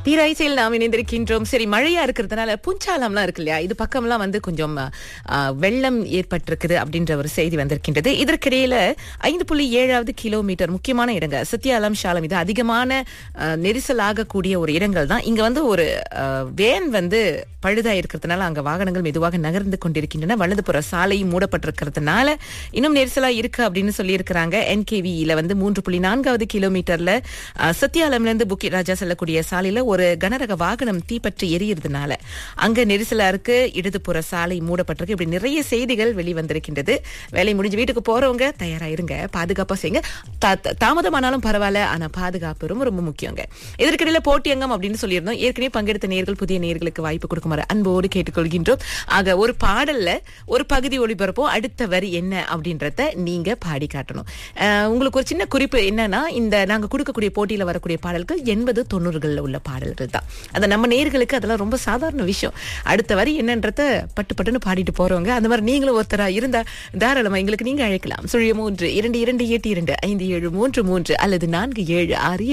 தீராய்ச்சியில் நாம் இணைந்திருக்கின்றோம் சரி மழையா இருக்கிறதுனால பூஞ்சாலம்லாம் இருக்கு இல்லையா இது பக்கம்லாம் வந்து கொஞ்சம் ஆ, வெள்ளம் ஏற்பட்டிருக்குது அப்படின்ற ஒரு செய்தி வந்திருக்கின்றது இதற்கிடையில ஐந்து புள்ளி ஏழாவது கிலோமீட்டர் முக்கியமான இடங்கள் சத்யாலம் ஷாலம் இது அதிகமான ஆ, நெரிசல் ஆகக்கூடிய ஒரு இடங்கள் தான் இங்க வந்து ஒரு ஆ, வேன் வந்து பழுதா இருக்கிறதுனால அங்க வாகனங்கள் மெதுவாக நகர்ந்து கொண்டிருக்கின்றன வலதுபுற சாலையும் மூடப்பட்டிருக்கிறதுனால இன்னும் நெரிசலா இருக்கு அப்படின்னு சொல்லி இருக்கிறாங்க என்கேவியில வந்து மூன்று புள்ளி நான்காவது கிலோமீட்டர்ல ஆ, சத்யாலம்ல இருந்து புக்கி ராஜா செல்லக்கூடிய சாலையில ஒரு கனரக வாகனம் தீப்பற்றி எரியறதுனால அங்க நெரிசலா இருக்கு இடதுபுற சாலை மூடப்பட்டிருக்கு இப்படி நிறைய செய்திகள் வெளிவந்திருக்கின்றது வேலை முடிஞ்சு வீட்டுக்கு போறவங்க தயாரா இருங்க பாதுகாப்பா செய்யுங்க தா- தா- தாமதமானாலும் பரவாயில்ல ஆனா பாதுகாப்பு ரொம்ப ரொம்ப முக்கியங்க இதற்கிடையில போட்டியங்கம் அப்படின்னு சொல்லியிருந்தோம் ஏற்கனவே பங்கெடுத்த நேர்கள் புதிய நேர்களுக்கு வாய்ப்பு கொடுக்குமாறு அன்போடு கேட்டுக்கொள்கின்றோம் ஆக ஒரு பாடல்ல ஒரு பகுதி ஒளிபரப்போம் அடுத்த வரி என்ன அப்படின்றத நீங்க பாடி காட்டணும் அஹ், உங்களுக்கு ஒரு சின்ன குறிப்பு என்னன்னா இந்த நாங்க கொடுக்கக்கூடிய போட்டியில வரக்கூடிய பாடல்கள் எண்பது தொண்ணூறுகள்ல உள்ள பாடல்கள் தான் அது நம்ம நேர்களுக்கு அதெல்லாம் ரொம்ப சாதாரண விஷயம் அடுத்த வரி என்னன்றத பட்டு பட்டுன்னு பாடிட்டு போறவங்க அந்த மாதிரி நீங்களும் ஒருத்தரா இருந்தா தாராளமா எங்களுக்கு நீங்க அழைக்கலாம் சுழிய மூன்று இரண்டு இரண்டு எட்டு இரண்டு ஐந்து ஏழு மூன்று மூன்று அல்லது நான்கு ஏழு ஆறு